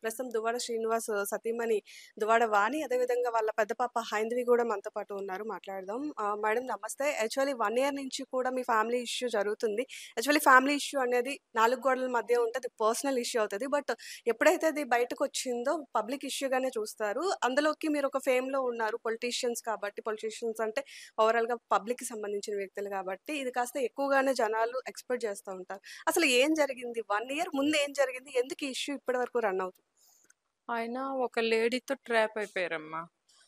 ప్రస్తుతం దువ్వాడ శ్రీనివాస్ సతీమణి దువ్వాడ వాణి అదేవిధంగా వాళ్ళ పెద్ద పాప హైందవి కూడా మనతో పాటు ఉన్నారు మాట్లాడదాం ఆ, మేడం నమస్తే యాక్చువల్లీ వన్ ఇయర్ నుంచి కూడా మీ ఫ్యామిలీ ఇష్యూ జరుగుతుంది యాక్చువల్లీ ఫ్యామిలీ ఇష్యూ అనేది నాలుగు గోడల మధ్య ఉంటుంది పర్సనల్ ఇష్యూ అవుతుంది బట్ ఎప్పుడైతే అది బయటకు వచ్చిందో పబ్లిక్ ఇష్యూగానే చూస్తారు అందులోకి మీరు ఒక ఫేమ్లో ఉన్నారు పొలిటీషియన్స్ కాబట్టి పొలిటీషియన్స్ అంటే ఓవరాల్గా పబ్లిక్కి సంబంధించిన వ్యక్తులు కాబట్టి ఇది కాస్త ఎక్కువగానే జనాలు ఎక్స్పెక్ట్ చేస్తూ ఉంటారు అసలు ఏం జరిగింది వన్ ఇయర్ ముందు ఏం జరిగింది ఎందుకు ఈ ఇష్యూ ఇప్పటి వరకు రన్ అవుతుంది ఆయన ఒక లేడీతో ట్రాప్ అయిపోయారమ్మా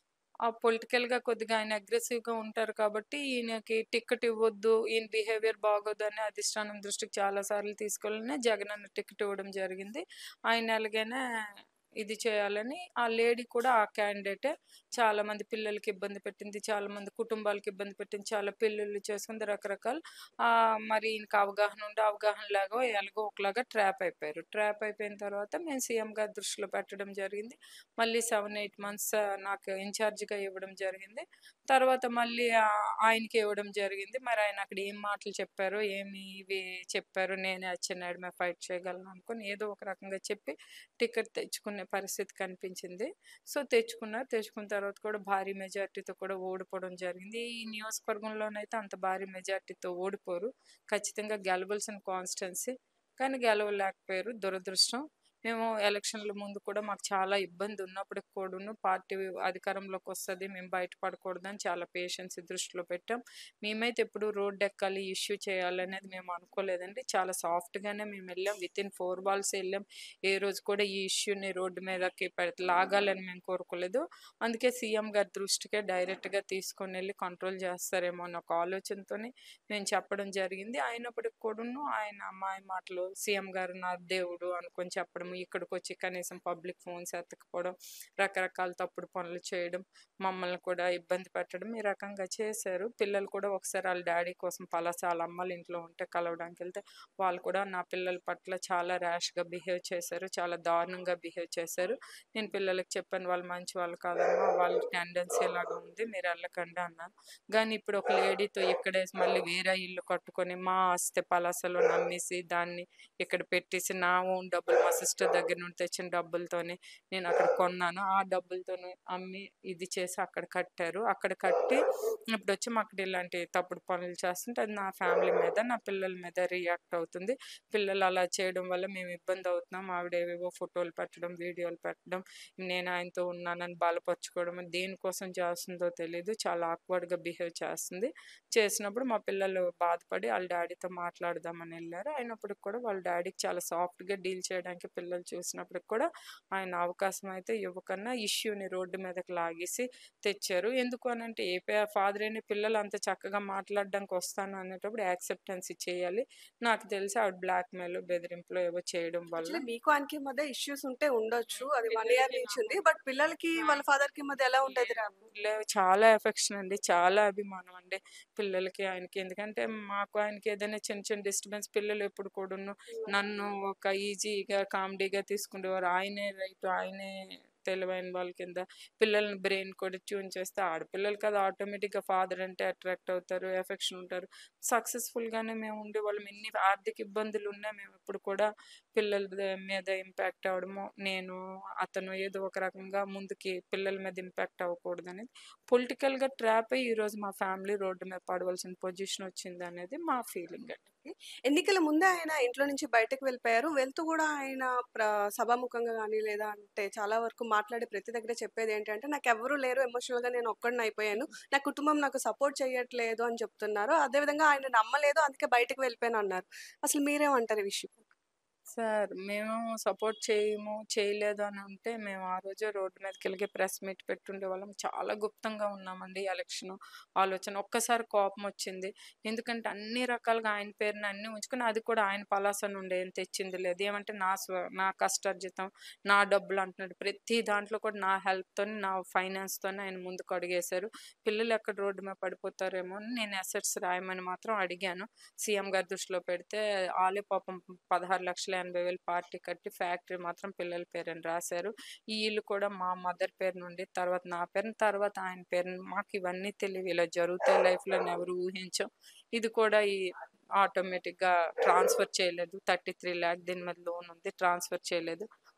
ఆ పొలిటికల్గా కొద్దిగా ఆయన అగ్రెసివ్గా ఉంటారు కాబట్టి ఈయనకి టికెట్ ఇవ్వద్దు ఈయన బిహేవియర్ బాగోదు అని అధిష్టానం దృష్టికి చాలాసార్లు తీసుకెళ్ళిన జగన్ అన్న టికెట్ ఇవ్వడం జరిగింది ఆయన ఎలాగైనా ఇది చేయాలని ఆ లేడీ కూడా ఆ క్యాండిడేటే చాలా మంది పిల్లలకి ఇబ్బంది పెట్టింది చాలా మంది కుటుంబాలకి ఇబ్బంది పెట్టింది చాలా పెళ్ళిళ్ళు చేసుకుంది రకరకాల ఆ, మరి ఈయనకి అవగాహన ఉండి అవగాహన లాగా ఎలాగో ఒకలాగా ట్రాప్ అయిపోయారు ట్రాప్ అయిపోయిన తర్వాత మేము సీఎం గారి దృష్టిలో పెట్టడం జరిగింది మళ్ళీ సెవెన్ ఎయిట్ మంత్స్ నాకు ఇన్ఛార్జిగా ఇవ్వడం జరిగింది తర్వాత మళ్ళీ ఆ- ఆయనకి ఇవ్వడం జరిగింది మరి ఆయన అక్కడ ఏం మాటలు చెప్పారో ఏమి ఇవి చెప్పారు నేనే అచ్చెన్నాయుడు మేము ఫైట్ చేయగలను అనుకుని ఏదో ఒక రకంగా చెప్పి టికెట్ తెచ్చుకునే పరిస్థితి కనిపించింది సో తెచ్చుకున్నారు తెచ్చుకున్న తర్వాత కూడా భారీ మెజార్టీతో కూడా ఓడిపోవడం జరిగింది ఈ నియోజకవర్గంలోనైతే అంత భారీ మెజార్టీతో ఓడిపోరు ఖచ్చితంగా గెలవలసిన కాన్స్టెన్సీ కానీ గెలవలేకపోయారు దురదృష్టం మేము ఎలక్షన్ల ముందు కూడా మాకు చాలా ఇబ్బంది ఉన్నప్పటికి కూడాను పార్టీ అధికారంలోకి వస్తుంది మేము బయటపడకూడదని చాలా పేషెన్స్ దృష్టిలో పెట్టాం మేమైతే ఎప్పుడు రోడ్ ఎక్కాలి ఇష్యూ చేయాలనేది మేము అనుకోలేదండి చాలా సాఫ్ట్గానే మేము వెళ్ళాం విత్ ఇన్ ఫోర్ బాల్స్ వెళ్ళాం ఏ రోజు కూడా ఈ ఇష్యూని రోడ్డు మీదకి పె- లాగాలని మేము కోరుకోలేదు అందుకే సీఎం గారి దృష్టికే డైరెక్ట్గా తీసుకొని వెళ్ళి కంట్రోల్ చేస్తారేమో అన్న ఒక ఆలోచనతోనే మేము చెప్పడం జరిగింది అయినప్పటికి కూడాను ఆయన అమ్మాయి మాటలు సీఎం గారు నా దేవుడు అనుకొని చెప్పడం ఇక్కడికి వచ్చి కనీసం పబ్లిక్ ఫోన్స్ ఎత్తకపోవడం రకరకాల తప్పుడు పనులు చేయడం మమ్మల్ని కూడా ఇబ్బంది పెట్టడం ఈ రకంగా చేశారు పిల్లలు కూడా ఒకసారి వాళ్ళ డాడీ కోసం పలాస వాళ్ళ అమ్మల ఇంట్లో ఉంటే కలవడానికి వెళ్తే వాళ్ళు కూడా నా పిల్లల పట్ల చాలా ర్యాష్గా బిహేవ్ చేశారు చాలా దారుణంగా బిహేవ్ చేశారు నేను పిల్లలకి చెప్పాను వాళ్ళు మంచి వాళ్ళు కాదమ్మా వాళ్ళ టెండెన్సీ లాగా ఉంది మీరు వెళ్ళకండి అన్నాను కానీ ఇప్పుడు ఒక లేడీతో ఇక్కడే మళ్ళీ వేరే ఇల్లు కట్టుకొని మా ఆస్తి పలాసలో నమ్మేసి దాన్ని ఇక్కడ పెట్టేసి నా ఓన్ డబ్బులు మా సిస్టర్ దగ్గర నుండి తెచ్చిన డబ్బులతోనే నేను అక్కడ కొన్నాను ఆ డబ్బులతోనే అమ్మి ఇది చేసి అక్కడ కట్టారు అక్కడ కట్టి ఇప్పుడు వచ్చి మాకు ఇలాంటి తప్పుడు పనులు చేస్తుంటే అది నా ఫ్యామిలీ మీద నా పిల్లల మీద రియాక్ట్ అవుతుంది పిల్లలు అలా చేయడం వల్ల మేము ఇబ్బంది అవుతున్నాం ఆవిడ ఏవేవో ఫోటోలు పెట్టడం వీడియోలు పెట్టడం నేను ఆయనతో ఉన్నానని బలపరుచుకోవడం దేనికోసం చేస్తుందో తెలియదు చాలా ఆక్వర్డ్గా బిహేవ్ చేస్తుంది చేసినప్పుడు మా పిల్లలు బాధపడి వాళ్ళ డాడీతో మాట్లాడదామని వెళ్ళారు అయినప్పటికి కూడా వాళ్ళ డాడీకి చాలా సాఫ్ట్గా డీల్ చేయడానికి పిల్లలు చూసినప్పటికి కూడా ఆయన అవకాశం అయితే ఇవ్వకన్నా ఇష్యూని రోడ్డు మీదకి లాగేసి తెచ్చారు ఎందుకు అని అంటే ఏ ఫాదర్ అయిన పిల్లలు అంత చక్కగా మాట్లాడడానికి వస్తాను అనేటప్పుడు యాక్సెప్టెన్సీ చేయాలి నాకు తెలిసి ఆవిడ బ్లాక్ మెయిల్ బెదిరింపులు ఏవో చేయడం వల్ల యాక్చువల్లీ మీకు ఆయనకి మధ్య ఇష్యూస్ ఉంటే ఉండొచ్చు అది వన్ ఇయర్ నుంచి ఉంది బట్ పిల్లలకి వాళ్ళ ఫాదర్ కి మధ్య ఎలా ఉండేది రాము లే- చాలా ఎఫెక్షన్ అండి చాలా అభిమానం అండి పిల్లలకి ఆయనకి ఎందుకంటే మాకు ఆయనకి ఏదైనా చిన్న చిన్న డిస్టర్బెన్స్ పిల్లలు ఎప్పుడు కూడాను నన్ను ఒక ఈజీగా కామెడీగా తీసుకునేవారు ఆయనే రైట్ ఆయనే తెలివైన వాళ్ళ కింద పిల్లల్ని బ్రెయిన్ కూడా ట్యూన్ చేస్తే ఆడపిల్లలు కదా ఆటోమేటిక్గా ఫాదర్ అంటే అట్రాక్ట్ అవుతారు ఎఫెక్షన్ ఉంటారు సక్సెస్ఫుల్గానే మేము ఉండే వాళ్ళం ఎన్ని ఆర్థిక ఇబ్బందులు ఉన్నా మేము ఎప్పుడు కూడా పిల్లల ద- మీద ఇంపాక్ట్ అవ్వడము నేను అతను ఏదో ఒక రకంగా ముందుకి పిల్లల మీద ఇంపాక్ట్ అవ్వకూడదు అనేది పొలిటికల్గా ట్రాప్ అయ్యి ఈరోజు మా ఫ్యామిలీ రోడ్డు మీద పడవలసిన పొజిషన్ వచ్చింది అనేది మా ఫీలింగ్ అండి ఎన్నికల ముందే ఆయన ఇంట్లో నుంచి బయటకు వెళ్ళిపోయారు వెళ్తూ కూడా ఆయన ప్ర- సభాముఖంగా కానీ లేదా అంటే చాలా వరకు మాట్లాడే ప్రతి దగ్గర చెప్పేది ఏంటంటే నాకు ఎవరు లేరు ఎమోషనల్ గా నేను ఒక్కడిని అయిపోయాను నా కుటుంబం నాకు సపోర్ట్ చేయట్లేదు అని చెప్తున్నారు అదేవిధంగా ఆయన నమ్మలేదు అందుకే బయటకు వెళ్ళిపోయాను అన్నారు అసలు మీరేమంటారు ఈ విషయం సార్ మేము సపోర్ట్ చేయము చేయలేదు అని అంటే మేము ఆ రోజే రోడ్డు మీదకి వెళ్ళి ప్రెస్ మీట్ పెట్టుండే వాళ్ళం చాలా గుప్తంగా ఉన్నామండి ఎలక్షన్ ఆలోచన ఒక్కసారి కోపం వచ్చింది ఎందుకంటే అన్ని రకాలుగా ఆయన పేరుని అన్ని ఉంచుకుని అది కూడా ఆయన పలాస నుండి ఏం తెచ్చింది లేదు ఏమంటే నా స్వ నా కష్టార్జితం నా డబ్బులు అంటున్నాడు ప్రతి దాంట్లో కూడా నా హెల్ప్తో నా ఫైనాన్స్తోనే ఆయన ముందుకు అడిగేశారు పిల్లలు ఎక్కడ రోడ్డు మీద పడిపోతారేమో అని నేను అసెట్స్ రాయమని మాత్రం అడిగాను సీఎం గారి దృష్టిలో పెడితే ఆలే పాపం పదహారు లక్షల ఎనభై వేలు పార్టీ కట్టి ఫ్యాక్టరీ మాత్రం పిల్లల పేరుని రాశారు ఈ ఇల్లు కూడా మా మదర్ పేరు నుండి తర్వాత నా పేరు తర్వాత ఆయన పేరు మాకు ఇవన్నీ తెలియవు ఇలా జరుగుతాయి లైఫ్లో ఎవరు ఊహించాం ఇది కూడా ఈ ఆటోమేటిక్గా ట్రాన్స్ఫర్ చేయలేదు థర్టీ త్రీ ల్యాక్ దీని మీద లోన్ ఉంది ట్రాన్స్ఫర్ చేయలేదు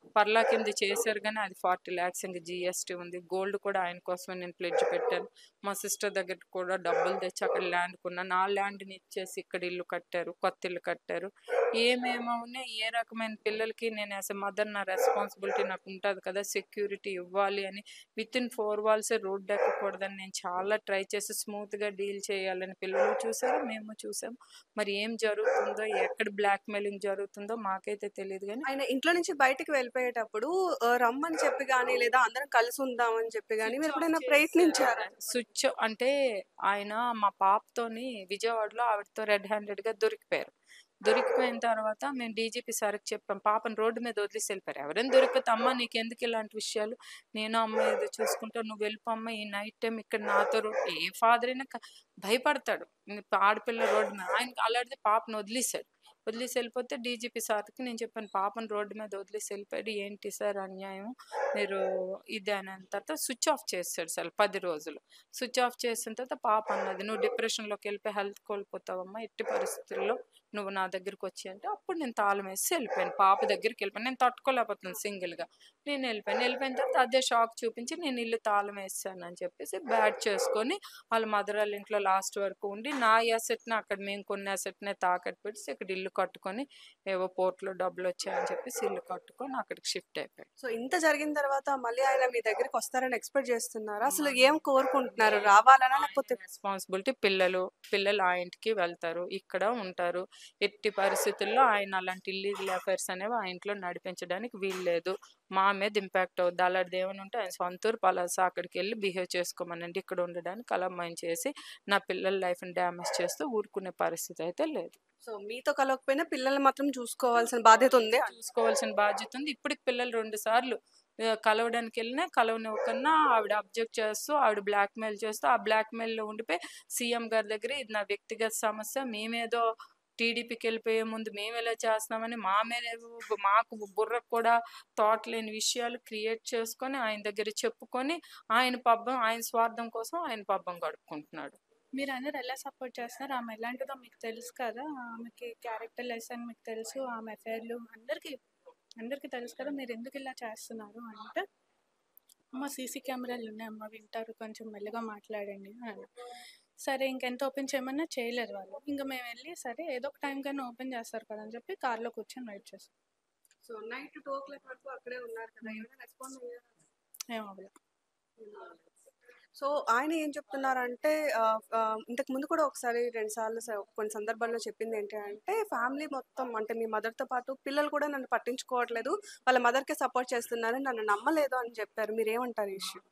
పర్లా కింద చేశారు కానీ అది ఫార్టీ ల్యాక్స్ ఇంక జిఎస్టీ ఉంది గోల్డ్ కూడా ఆయన కోసమే నేను ప్లెడ్జ్ పెట్టాను మా సిస్టర్ దగ్గర కూడా డబ్బులు తెచ్చి అక్కడ ల్యాండ్ కొన్నాను ఆ ల్యాండ్ని ఇచ్చేసి ఇక్కడ ఇల్లు కట్టారు కొత్త ఇల్లు కట్టారు ఏమేమో ఉన్నాయి ఏ రకమైన పిల్లలకి నేను యాజ్ ఎ మదర్ నా రెస్పాన్సిబిలిటీ నాకు ఉంటుంది కదా సెక్యూరిటీ ఇవ్వాలి అని విత్ ఇన్ ఫోర్ వాల్సే రోడ్డు ఎక్కకూడదని నేను చాలా ట్రై చేసి స్మూత్గా డీల్ చేయాలని పిల్లలు చూసారు మేము చూసాం మరి ఏం జరుగుతుందో ఎక్కడ బ్లాక్ మెయిలింగ్ జరుగుతుందో మాకైతే తెలియదు కానీ ఆయన ఇంట్లో నుంచి బయటికి వెళ్ళిపోయేటప్పుడు ఆ, రమ్మని చెప్పి కానీ లేదా అందరం కలిసి ఉందామని చెప్పి కానీ మీరు ఎప్పుడైనా ప్రయత్నించారా స్విచ్ అంటే ఆయన మా పాపతోని విజయవాడలో ఆవిడతో రెడ్ హ్యాండెడ్ గా దొరికిపోయారు దొరికిపోయిన తర్వాత మేము డీజీపీ సార్కి చెప్పాం పాపను రోడ్డు మీద వదిలేసి వెళ్ళిపోయారు ఎవరైనా దొరికితే అమ్మ నీకు ఎందుకు ఇలాంటి విషయాలు నేను అమ్మ ఏదో చూసుకుంటా నువ్వు వెళ్ళిపోమ్మ ఈ నైట్ టైం ఇక్కడ నాతో రో- ఏ ఫాదర్ అయినా క- భయపడతాడు ఇంక ఆడపిల్ల రోడ్డు మీద ఆయన అలాంటిది పాపను వదిలేశాడు వదిలేసి వెళ్ళిపోతే డీజీపీ సార్కి నేను చెప్పాను పాపను రోడ్డు మీద వదిలేసి వెళ్ళిపోయాడు ఏంటి సార్ అన్యాయం మీరు ఇది అని అన్న తర్వాత స్విచ్ ఆఫ్ చేస్తాడు సార్ పది రోజులు స్విచ్ ఆఫ్ చేసిన తర్వాత పాప అన్నది నువ్వు డిప్రెషన్లోకి వెళ్ళిపోయి హెల్త్ కోల్పోతావమ్మా ఎట్టి పరిస్థితుల్లో నువ్వు నా దగ్గరికి వచ్చి అంటే అప్పుడు నేను తాళం వేసి వెళ్ళిపోయాను పాప దగ్గరికి వెళ్ళిపోయాను నేను తట్టుకోలేకపోతున్నాను సింగిల్గా నేను వెళ్ళిపోయాను వెళ్ళిపోయిన తర్వాత అదే షాక్ చూపించి నేను ఇల్లు తాళం వేసాను అని చెప్పేసి బ్యాట్ చేసుకొని వాళ్ళ మదర్ వాళ్ళ ఇంట్లో లాస్ట్ వరకు ఉండి నా అసెట్ని అక్కడ మేము కొన్ని అసెట్నే తాకట్టు పెట్టి ఇక్కడ ఇల్లు కట్టుకొని ఏవో పోర్ట్లో డబ్బులు వచ్చాయని చెప్పేసి ఇల్లు కట్టుకొని అక్కడికి షిఫ్ట్ అయిపోయాడు సో ఇంత జరిగిన తర్వాత మళ్ళీ ఆయన మీ దగ్గరికి వస్తారని ఎక్స్పెక్ట్ చేస్తున్నారా అసలు ఏం కోరుకుంటున్నారు రావాలనా లేకపోతే రెస్పాన్సిబిలిటీ పిల్లలు పిల్లలు ఆ ఇంటికి వెళ్తారు ఇక్కడ ఉంటారు ఎట్టి పరిస్థితుల్లో ఆయన అలాంటి ఇల్లీగల్ అఫైర్స్ అనేవి ఆ ఇంట్లో నడిపించడానికి వీల్లేదు మా మీద ఇంపాక్ట్ అవుద్ది అలాంటిది ఏమైనా ఉంటే ఆయన సొంతూరు పలాస అక్కడికి వెళ్ళి బిహేవ్ చేసుకోమనండి ఇక్కడ ఉండడానికి అలా మైండ్ చేసి నా పిల్లల లైఫ్ని డ్యామేజ్ చేస్తూ ఊరుకునే పరిస్థితి అయితే లేదు సో మీతో కలవకపోయినా పిల్లల్ని మాత్రం చూసుకోవాల్సిన బాధ్యత ఉంది చూసుకోవాల్సిన బాధ్యత ఉంది ఇప్పటికి పిల్లలు రెండు సార్లు ఆ, కలవడానికి వెళ్ళినా కలవనివ్వకన్నా ఆవిడ అబ్జెక్ట్ చేస్తూ ఆవిడ బ్లాక్ మెయిల్ చేస్తూ ఆ బ్లాక్ మెయిల్లో ఉండిపోయి సీఎం గారి దగ్గర ఇది నా వ్యక్తిగత సమస్య మేమేదో టీడీపీకి వెళ్ళిపోయే ముందు మేము ఎలా చేస్తున్నామని మా మీద ఏవో మాకు బుర్రకు కూడా థాట్ లేని విషయాలు క్రియేట్ చేసుకొని ఆయన దగ్గర చెప్పుకొని ఆయన పబ్బం ఆయన స్వార్థం కోసం ఆయన పబ్బం గడుపుకుంటున్నాడు మీరు అందరు ఎలా సపోర్ట్ చేస్తున్నారు ఆమె ఎలాంటిదో మీకు తెలుసు కదా ఆమెకి క్యారెక్టర్ లెసన్ మీకు తెలుసు ఆమె అఫైర్లు అందరికీ అందరికీ తెలుసు కదా మీరు ఎందుకు ఇలా చేస్తున్నారు అంటే అమ్మ సీసీ కెమెరాలు ఉన్నాయి అమ్మ వింటారు కొంచెం మెల్లగా మాట్లాడండి అని సరే ఇంకెంత ఓపెన్ చేయమన్నా చేయలేరు వాళ్ళు ఇంకా మేము వెళ్ళి సరే ఏదో ఒక టైం కన్నా ఓపెన్ చేస్తారు కదా అని చెప్పి కార్లో కూర్చొని వెయిట్ చేస్తాం so night two o'clock వరకు అక్కడే ఉన్నారు కదా ఏమైనా రెస్పాండ్ అయ్యారా ఏమవ్వలేదు సో ఆయన ఏం చెప్తున్నారంటే ఆ, ఆ, ఇంతకు ముందు కూడా ఒకసారి రెండు సార్లు స- కొన్ని సందర్భాల్లో చెప్పింది ఏంటి అంటే ఫ్యామిలీ మొత్తం అంటే మీ మదర్తో పాటు పిల్లలు కూడా నన్ను పట్టించుకోవట్లేదు వాళ్ళ మదర్కే సపోర్ట్ చేస్తున్నారు నన్ను నమ్మలేదు అని చెప్పారు మీరు ఏమంటారు ఈ ఇష్యూ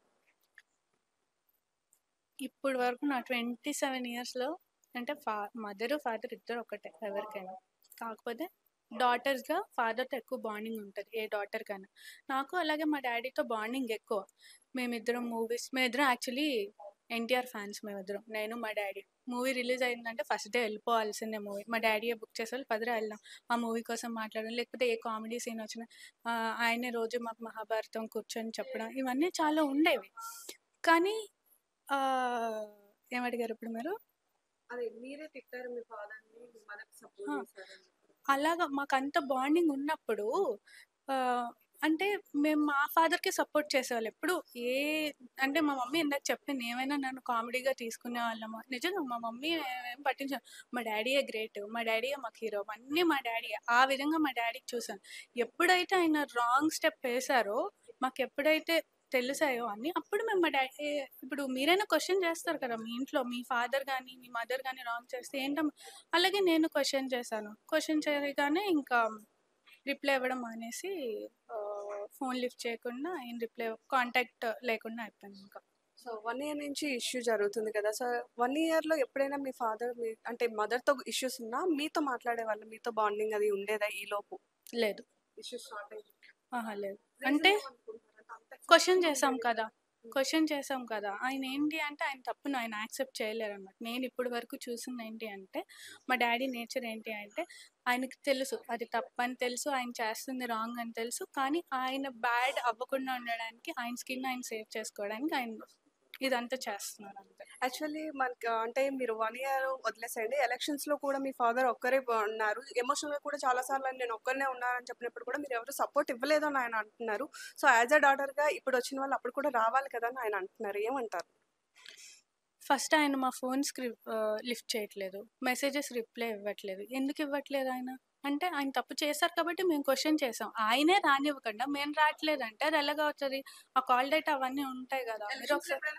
ఇప్పుడు వరకు నా ట్వంటీ సెవెన్ ఇయర్స్లో అంటే ఫా మదర్ ఫాదర్ ఇద్దరు ఒకటే ఎవరికైనా కాకపోతే డాటర్స్గా ఫాదర్తో ఎక్కువ బాండింగ్ ఉంటుంది ఏ డాటర్ కన్నా నాకు అలాగే మా డాడీతో బాండింగ్ ఎక్కువ మేమిద్దరం మూవీస్ మేమిద్దరం యాక్చువల్లీ ఎన్టీఆర్ ఫ్యాన్స్ మేమిద్దరం నేను మా డాడీ మూవీ రిలీజ్ అయిందంటే ఫస్ట్ డే వెళ్ళిపోవాల్సిందే మూవీ మా డాడీ బుక్ చేసేవాళ్ళు పదిరా వెళ్దాం ఆ మూవీ కోసం మాట్లాడడం లేకపోతే ఏ కామెడీ సీన్ వచ్చినా ఆ, ఆయనే రోజు మాకు మహాభారతం కూర్చొని చెప్పడం ఇవన్నీ చాలా ఉండేవి కానీ ఆ, ఏమడిగారు ఇప్పుడు మీరు అదే మీరే తిట్టారు మీ ఫాదర్ని మీ మదర్కి ఆ. సపోర్ట్ చేశారు అలాగా మాకు అంత బాండింగ్ ఉన్నప్పుడు ఆ, అంటే మేము మా ఫాదర్కి సపోర్ట్ చేసేవాళ్ళు ఎప్పుడు ఏ అంటే మా మమ్మీ ఇందాక చెప్పింది ఏమైనా నన్ను కామెడీగా తీసుకునే వాళ్ళము నిజంగా మా మమ్మీ ఏం పట్టించాను మా డాడీయే గ్రేట్ మా డాడీయే మాకు హీరో అన్నీ మా డాడీ ఆ విధంగా మా డాడీకి చూసాను ఎప్పుడైతే ఆయన రాంగ్ స్టెప్ వేశారో మాకు ఎప్పుడైతే తెలిసాయో అన్ని అప్పుడు మేము మా డాడీ ఇప్పుడు మీరైనా క్వశ్చన్ చేస్తారు కదా మీ ఇంట్లో మీ ఫాదర్ కానీ మీ మదర్ కానీ రాంగ్ చేస్తే ఏంటమ్మా అలాగే నేను క్వశ్చన్ చేశాను క్వశ్చన్ చేయగానే ఇంకా రిప్లై ఇవ్వడం మానేసి ఫోన్ లిఫ్ట్ చేయకుండా ఆయన రిప్లై కాంటాక్ట్ లేకుండా అయిపోయింది ఇంకా సో వన్ ఇయర్ నుంచి ఇష్యూ జరుగుతుంది కదా సో వన్ ఇయర్లో ఎప్పుడైనా మీ ఫాదర్ మీ అంటే మదర్తో ఇష్యూస్ ఉన్నా మీతో మాట్లాడే వాళ్ళు మీతో బాండింగ్ అది ఉండేదా ఈ లోపు లేదు ఇష్యూస్ స్టార్ట్ అయ్యి ఆహా లేదు అంటే క్వశ్చన్ చేసాం కదా క్వశ్చన్ చేసాం కదా ఆయన ఏంటి అంటే ఆయన తప్పును ఆయన యాక్సెప్ట్ చేయలేరు అనమాట నేను ఇప్పటి వరకు చూసింది ఏంటి అంటే మా డాడీ నేచర్ ఏంటి అంటే ఆయనకి తెలుసు అది తప్పని తెలుసు ఆయన చేస్తుంది రాంగ్ అని తెలుసు కానీ ఆయన బ్యాడ్ అవ్వకుండా ఉండడానికి ఆయన స్కిన్ ఆయన సేవ్ చేసుకోవడానికి ఆయన ఇదంతా చేస్తున్నారు అంతే యాక్చువల్లీ మనకి అంటే మీరు వన్ ఇయర్ వదిలేసేయండి ఎలక్షన్స్ లో కూడా మీ ఫాదర్ ఒక్కరే ఉన్నారు ఎమోషనల్ గా కూడా చాలా సార్లు నేను ఒక్కరినే ఉన్నానని చెప్పినప్పుడు కూడా మీరు ఎవరు సపోర్ట్ ఇవ్వలేదు అని ఆయన అంటున్నారు సో యాజ్ అ డాటర్ గా ఇప్పుడు వచ్చిన వాళ్ళు అప్పుడు కూడా రావాలి కదా అని ఆయన అంటున్నారు ఏమంటారు ఫస్ట్ ఆయన మా ఫోన్ స్క్రిప్ లిఫ్ట్ చేయట్లేదు మెసేజెస్ రిప్లై ఇవ్వట్లేదు ఎందుకు ఇవ్వట్లేదు ఆయన అంటే ఆయన తప్పు చేశారు కాబట్టి మేము క్వశ్చన్ చేసాం ఆయనే రానివ్వకుండా మేము రావట్లేదంటే అది ఎలాగ అవుతుంది ఆ కాల్ డేటా అవన్నీ ఉంటాయి కదా మీరు ఒకసారి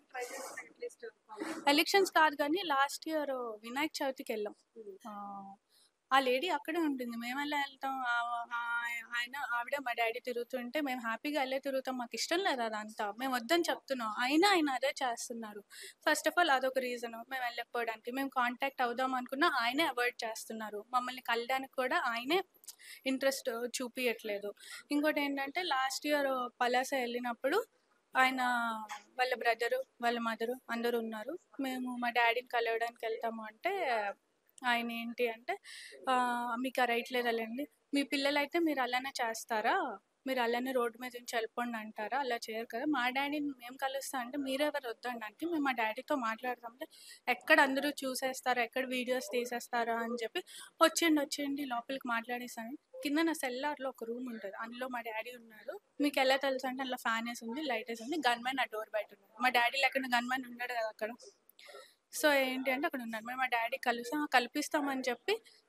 ఎలక్షన్స్ కాదు కానీ లాస్ట్ ఇయర్ వినాయక చవితికి వెళ్ళాం ఆ, ఆ లేడీ అక్కడే ఉంటుంది మేము ఎలా వెళ్తాం ఆ- ఆ- ఆయన ఆవిడ మా డాడీ తిరుగుతుంటే మేము హ్యాపీగా వెళ్ళే తిరుగుతాం మాకు ఇష్టం లేదు అదంతా మేము వద్దని చెప్తున్నాం అయినా ఆయన అదే చేస్తున్నారు ఫస్ట్ ఆఫ్ ఆల్ అదొక రీజన్ మేము వెళ్ళకపోవడానికి మేము కాంటాక్ట్ అవుదాం అనుకున్నా ఆయనే అవాయిడ్ చేస్తున్నారు మమ్మల్ని కలడానికి కూడా ఆయనే ఇంట్రెస్ట్ చూపించట్లేదు ఇంకోటి ఏంటంటే లాస్ట్ ఇయర్ పలాస వెళ్ళినప్పుడు ఆయన వాళ్ళ బ్రదరు వాళ్ళ మదరు అందరూ ఉన్నారు మేము మా డాడీని కలవడానికి వెళ్తాము అంటే ఆయన ఏంటి అంటే "ఆ, మీకు ఆ రైట్ లేదండి మీ పిల్లలు అయితే మీరు అలానే చేస్తారా మీరు అలానే రోడ్డు మీద నుంచి వెళ్ళిపోండి అంటారా అలా చేయరు కదా మా డాడీని మేము కలుస్తా అంటే మీరెవరు వద్దనడానికి మేము మా డాడీతో మాట్లాడతామంటే ఎక్కడ అందరూ చూసేస్తారా ఎక్కడ వీడియోస్ తీసేస్తారా అని చెప్పి వచ్చేయండి వచ్చేయండి లోపలికి మాట్లాడేసాను కింద నా సెల్లార్లో ఒక రూమ్ ఉంటుంది అందులో మా డాడీ ఉన్నారు మీకు ఎలా తెలుసు అంటే అందులో ఫ్యాన్ వేసి ఉంది లైట్ వేసి ఉంది గన్ మ్యాన్ ఆ డోర్ బయట ఉన్నాడు మా డాడీ లేకుండా గన్ మ్యాన్ ఉన్నాడు కదా అక్కడ సో ఏంటి అంటే అక్కడ ఉన్నారు మేము మా డాడీ కలుస్తాం కల్పిస్తామని చెప్పి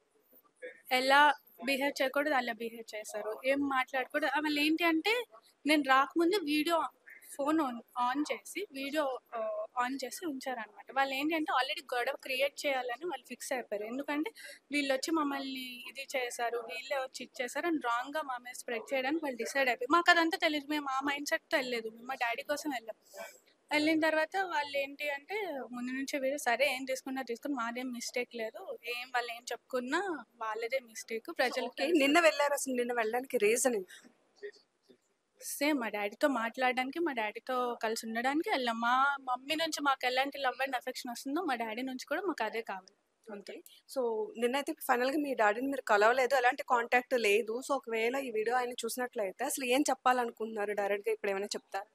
ఎలా బిహేవ్ చేయకూడదు అలా బిహేవ్ చేశారు ఏం మాట్లాడకూడదు వాళ్ళు ఏంటి అంటే నేను రాకముందు వీడియో ఫోన్ ఆన్ ఆన్ చేసి వీడియో ఆన్ చేసి ఉంచారనమాట వాళ్ళు ఏంటి అంటే ఆల్రెడీ గొడవ క్రియేట్ చేయాలని వాళ్ళు ఫిక్స్ అయిపోయారు ఎందుకంటే వీళ్ళు వచ్చి మమ్మల్ని ఇది చేశారు వీళ్ళే వచ్చి ఇచ్చేసారు అని రాంగ్గా మా మీద స్ప్రెడ్ చేయడానికి వాళ్ళు డిసైడ్ అయిపోయి మాకు అదంతా తెలియదు మేము ఆ మైండ్ సెట్తో వెళ్ళలేదు మేము మా డాడీ కోసం వెళ్ళాం వెళ్ళిన తర్వాత వాళ్ళు ఏంటి అంటే ముందు నుంచే వీరు సరే ఏం తీసుకున్నా తీసుకుని మాదేం మిస్టేక్ లేదు ఏం వాళ్ళు ఏం చెప్పుకున్నా వాళ్ళదే మిస్టేక్ ప్రజలకి నిన్న వెళ్ళారు అసలు నిన్న వెళ్ళడానికి రీజన్ సేమ్ మా డాడీతో మాట్లాడడానికి మా డాడీతో కలిసి ఉండడానికి వెళ్ళాం మా మమ్మీ నుంచి మాకు ఎలాంటి లవ్ అండ్ అఫెక్షన్ వస్తుందో మా డాడీ నుంచి కూడా మాకు అదే కావాలి అంతే సో నిన్నైతే ఫైనల్ గా మీ డాడీని మీరు కలవలేదు ఎలాంటి కాంటాక్ట్ లేదు సో ఒకవేళ ఈ వీడియో ఆయన చూసినట్లయితే అసలు ఏం చెప్పాలనుకుంటున్నారు డైరెక్ట్ గా ఇప్పుడు ఏమైనా చెప్తారు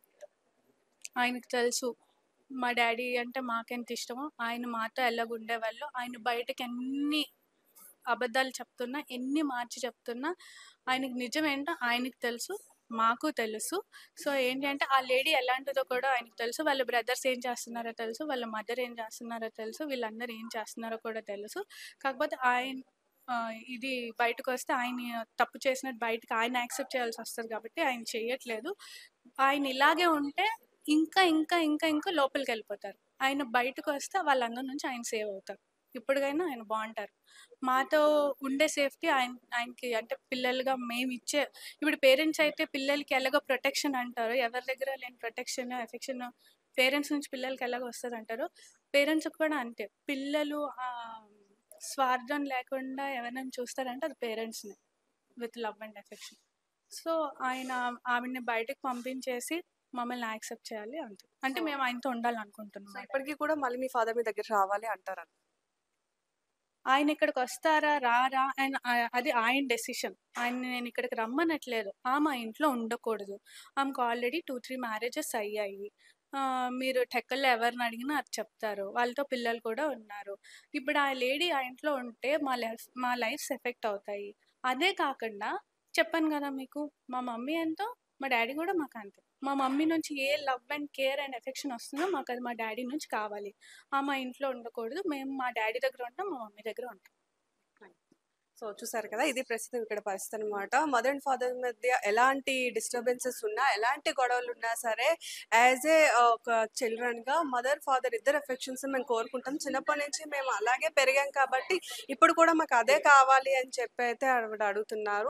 ఆయనకు తెలుసు మా డాడీ అంటే మాకెంత ఇష్టమో ఆయన మాతో ఎలాగుండే వాళ్ళు ఆయన బయటకి ఎన్ని అబద్ధాలు చెప్తున్నా ఎన్ని మార్చి చెప్తున్నా ఆయనకి నిజం ఏంటో ఆయనకి తెలుసు మాకు తెలుసు సో ఏంటి అంటే ఆ లేడీ ఎలాంటిదో కూడా ఆయనకు తెలుసు వాళ్ళ బ్రదర్స్ ఏం చేస్తున్నారో తెలుసు వాళ్ళ మదర్ ఏం చేస్తున్నారో తెలుసు వీళ్ళందరూ ఏం చేస్తున్నారో కూడా తెలుసు కాకపోతే ఆయన ఆ, ఇది బయటకు వస్తే ఆయన తప్పు చేసినట్టు బయటకు ఆయన యాక్సెప్ట్ చేయాల్సి వస్తుంది కాబట్టి ఆయన చేయట్లేదు ఆయన ఇలాగే ఉంటే ఇంకా ఇంకా ఇంకా ఇంకా లోపలికి వెళ్ళిపోతారు ఆయన బయటకు వస్తే వాళ్ళందరి నుంచి ఆయన సేవ్ అవుతారు ఇప్పటికైనా ఆయన బాగుంటారు మాతో ఉండే సేఫ్టీ ఆయన ఆయనకి అంటే పిల్లలుగా మేము ఇచ్చే ఇప్పుడు పేరెంట్స్ అయితే పిల్లలకి ఎలాగో ప్రొటెక్షన్ అంటారు ఎవరి దగ్గర లేని ప్రొటెక్షన్ ఎఫెక్షన్ పేరెంట్స్ నుంచి పిల్లలకి ఎలాగో వస్తుంది అంటారు పేరెంట్స్ కూడా అంతే పిల్లలు ఆ, స్వార్థం లేకుండా ఎవరైనా చూస్తారంటే అది పేరెంట్స్ని with love and affection so ఆయన ఆవిడని బయటకు పంపించేసి మమ్మల్ని యాక్సెప్ట్ చేయాలి అంతే అంటే So- మేము ఆయనతో సో ఉండాలనుకుంటున్నాం ఇప్పటికీ కూడా మళ్ళీ మీ ఫాదర్ మీ దగ్గర రావాలి అంటారు ఆయన ఇక్కడికి వస్తారా రారా అండ్ అది ఆయన డెసిషన్ ఆయన నేను ఇక్కడికి రమ్మనట్లేదు ఆమె ఆ ఇంట్లో ఉండకూడదు ఆమెకు ఆల్రెడీ టూ త్రీ మ్యారేజెస్ అయ్యాయి ఆ, మీరు టెక్కల్లో ఎవరిని అడిగినా అది చెప్తారు వాళ్ళతో పిల్లలు కూడా ఉన్నారు ఇప్పుడు ఆ లేడీ ఆ ఇంట్లో ఉంటే మా లైఫ్ మా లైఫ్స్ ఎఫెక్ట్ అవుతాయి అదే కాకుండా చెప్పాను కదా మీకు మా మమ్మీ ఎంతో మా డాడీ కూడా మాకు అంతే మా మమ్మీ నుంచి ఏ love and care and affection వస్తుందో మాకు అది మా డాడీ నుంచి కావాలి ఆ మా ఇంట్లో ఉండకూడదు మేము మా డాడీ దగ్గర ఉంటాం మా మమ్మీ దగ్గర ఉంటాం సో చూసారు కదా ఇది ప్రస్తుతం ఇక్కడ పరిస్థితి అనమాట మదర్ అండ్ ఫాదర్ మధ్య ఎలాంటి డిస్టర్బెన్సెస్ ఉన్నా ఎలాంటి గొడవలు ఉన్నా సరే యాజ్ ఏ ఒక చిల్డ్రన్ గా మదర్ ఫాదర్ ఇద్దరు ఎఫెక్షన్స్ మేము కోరుకుంటాం చిన్నప్పటి నుంచి మేము అలాగే పెరిగాం కాబట్టి ఇప్పుడు కూడా మాకు అదే కావాలి అని చెప్పి అయితే ఆవిడ అడుగుతున్నారు